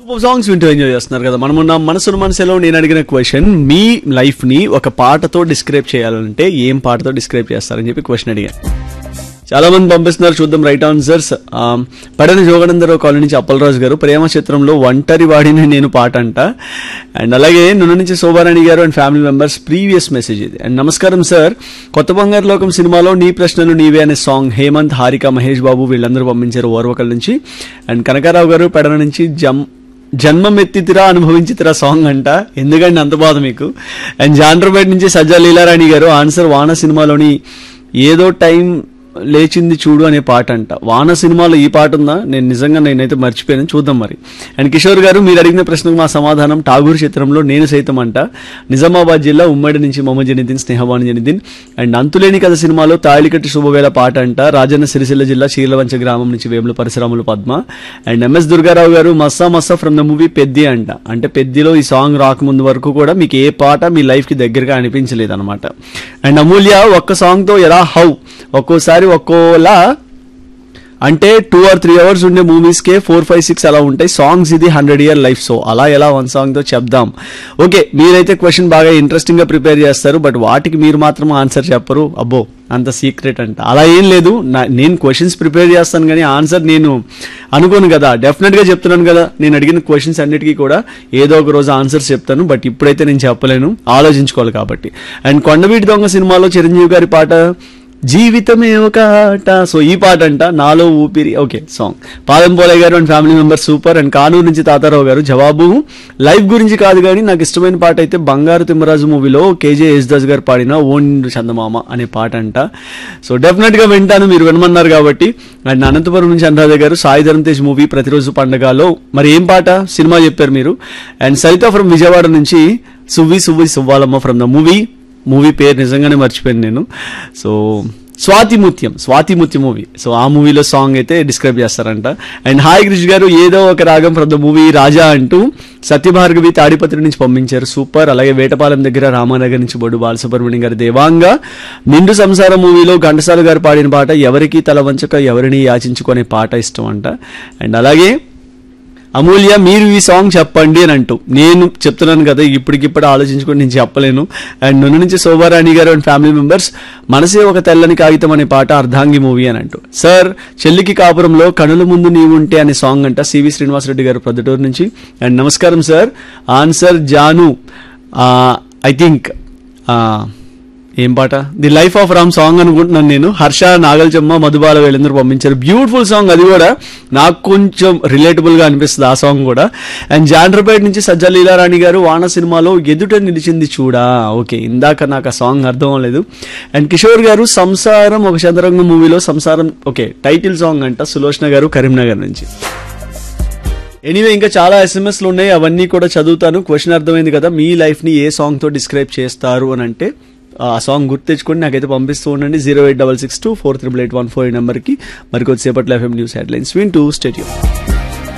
super songs వింటూ enjoy చేస్తున్నారు కదా మనం ఉన్న మనసును మనసులో నేను అడిగిన క్వశ్చన్ మీ లైఫ్ ని ఒక పాటతో డిస్క్రైబ్ చేయాలంటే ఏం పాటతో డిస్క్రైబ్ చేస్తారని చెప్పి క్వశ్చన్ అడిగాను చాలా మంది పంపిస్తున్నారు చూద్దాం రైట్ ఆన్సర్స్ పడని జోగనందరావు కాలనీ నుంచి అప్పలరాజు గారు ప్రేమ చిత్రంలో ఒంటరి వాడిని నేను పాట అంట అండ్ అలాగే నున్న నుంచి Shobharani garu and family members previous message ఇది అండ్ నమస్కారం సార్ కొత్త బంగారు లోకం సినిమాలో నీ ప్రశ్నలు నీవే అనే సాంగ్ హేమంత్ హారిక మహేష్ బాబు వీళ్ళందరూ పంపించారు ఓర్వకల్ నుంచి అండ్ కనకారావు గారు పెడన నుంచి జమ్ జన్మమెత్తితిరా అనుభవించితిరా సాంగ్ అంట ఎందుకంటే అంత బాధ మీకు అండ్ జాండ్రబేట్ నుంచి సజ్జా లీలారాణి గారు ఆన్సర్ వాన సినిమాలోని ఏదో టైం లేచింది చూడు అనే పాట అంట వాన సినిమాలో ఈ పాట ఉందా నేను నిజంగా నేనైతే మర్చిపోయాను చూద్దాం మరి అండ్ కిషోర్ గారు మీరు అడిగిన ప్రశ్నకు మా సమాధానం ఠాగూర్ చిత్రంలో నేను సైతం అంట నిజామాబాద్ జిల్లా ఉమ్మడి నుంచి మొహమ్మద్ జనిదిన్ స్నేహవాణి జనిదిన్ అండ్ అంతులేని కథ సినిమాలో తాళికట్టి శుభవేళ పాట అంట రాజన్న సిరిసిల్ల జిల్లా చీర్లవంచ గ్రామం నుంచి వేముల పరిశ్రమలు Padma and MS Durgarao garu Massa Massa from the movie Peddi అంట అంటే పెద్దిలో ఈ సాంగ్ రాకముందు వరకు కూడా మీకు ఏ పాట మీ లైఫ్ కి దగ్గరగా అనిపించలేదు అనమాట అండ్ అమూల్య ఒక్క సాంగ్ తో ఎలా హౌ ఒక్కోసారి ఒక్కోలా అంటే టూ ఆర్ త్రీ అవర్స్ ఉండే మూవీస్ కే ఫోర్ ఫైవ్ సిక్స్ అలా ఉంటాయి సాంగ్స్ ఇది హండ్రెడ్ ఇయర్ లైఫ్ సో అలా ఎలా వన్ సాంగ్ తో చెప్దాం ఓకే మీరైతే క్వశ్చన్ బాగా ఇంట్రెస్టింగ్ గా ప్రిపేర్ చేస్తారు బట్ వాటికి మీరు మాత్రం ఆన్సర్ చెప్పరు అబ్బో అంత సీక్రెట్ అంట అలా ఏం లేదు నా- నేను క్వశ్చన్స్ ప్రిపేర్ చేస్తాను కానీ ఆన్సర్ నేను అనుకోను కదా డెఫినెట్ గా చెప్తున్నాను కదా నేను అడిగిన క్వశ్చన్స్ అన్నిటికీ కూడా ఏదో ఒక రోజు ఆన్సర్స్ చెప్తాను బట్ ఇప్పుడైతే నేను చెప్పలేను ఆలోచించుకోవాలి కాబట్టి అండ్ కొండవీటి దొంగ సినిమాలో చిరంజీవి గారి పాట జీవితమే ఒక ఆట సో ఈ పాట అంట నాలో ఊపిరి ఓకే సాంగ్ పాదం Polayya garu and family member super and Kanuru నుంచి తాతారావు గారు జవాబు లైఫ్ గురించి కాదు కానీ నాకు ఇష్టమైన పాట అయితే బంగారు తిమ్మరాజు మూవీలో కేజే యేసుదాస్ గారు పాడిన ఓన్ చందమామ అనే పాట అంట సో డెఫినెట్ గా వింటాను మీరు వినమన్నారు కాబట్టి అండ్ అనంతపురం నుంచి అనురాధ గారు సాయి ధరం తేజ్ మూవీ ప్రతిరోజు పండగలో మరి ఏం పాట సినిమా చెప్పారు మీరు అండ్ సరిత ఫ్రమ్ విజయవాడ నుంచి Suvvi Suvvi Suvvalamma from the movie movie పేరు నిజంగానే మర్చిపోయాను నేను సో స్వాతి ముత్యం స్వాతి ముత్యం మూవీ సో ఆ మూవీలో సాంగ్ అయితే డిస్క్రైబ్ చేస్తారంట అండ్ హాయ్ క్రిష్ గారు ఏదో ఒక రాగం ఫ్రమ్ ద మూవీ రాజా అంటూ సత్యభార్గవి తాడిపత్రి నుంచి పంపించారు సూపర్ అలాగే వేటపాలెం దగ్గర రామానగర్ నుంచి బొడ్డు బాలసుబ్రహ్మణ్యం గారి దేవాంగ నిండు సంసారం మూవీలో ఘంటసాల గారు పాడిన పాట ఎవరికి తల వంచక ఎవరిని యాచించుకునే పాట ఇష్టం అంట అండ్ అలాగే అమూల్య మీరు ఈ సాంగ్ చెప్పండి అని అంటూ నేను చెప్తున్నాను కదా ఇప్పటికిప్పుడు ఆలోచించుకొని నేను చెప్పలేను అండ్ నన్ను నుంచి Shobharani garu and family members మనసే ఒక తెల్లని కాగితం అనే పాట అర్ధాంగి మూవీ అని అంటూ సార్ చెల్లికి కాపురంలో కనుల ముందు నీవుంటే అనే సాంగ్ అంట సివి శ్రీనివాసరెడ్డి గారు ప్రొద్దుటూరు నుంచి అండ్ నమస్కారం sir answer Jaanu I think ఏం పాట the life of Ram song అనుకుంటున్నాను నేను హర్ష నాగల్చమ్మ మధుబాల వీళ్ళందరూ పంపించారు బ్యూటిఫుల్ సాంగ్ అది కూడా నాకు కొంచెం రిలేటబుల్ గా అనిపిస్తుంది ఆ సాంగ్ కూడా అండ్ జాండ్రపేట నుంచి సజ్జా లీలారాణి గారు వాన సినిమాలో ఎదుట నిలిచింది చూడా ఓకే ఇందాక నాకు ఆ సాంగ్ అర్థం అవ్వలేదు అండ్ కిషోర్ గారు సంసారం ఒక చంద్రంగం మూవీలో సంసారం ఓకే టైటిల్ సాంగ్ అంట సులోచన గారు కరీంనగర్ నుంచి ఎనీవే ఇంకా చాలా ఎస్ఎంఎస్లు ఉన్నాయి అవన్నీ కూడా చదువుతాను క్వశ్చన్ అర్థమైంది కదా మీ లైఫ్ ని ఏ సాంగ్ తో డిస్క్రైబ్ చేస్తారు అని అంటే ఆ సాంగ్ గుర్తు తెచ్చుకొని నాకైతే పంపిస్తూ ఉండండి zero eight double six two four triple eight one four ఈ నెంబర్కి మరి కొద్దిసేపట్లో ఎఫ్ఎం న్యూస్ హెడ్లైన్స్ వింటూ స్టేడియం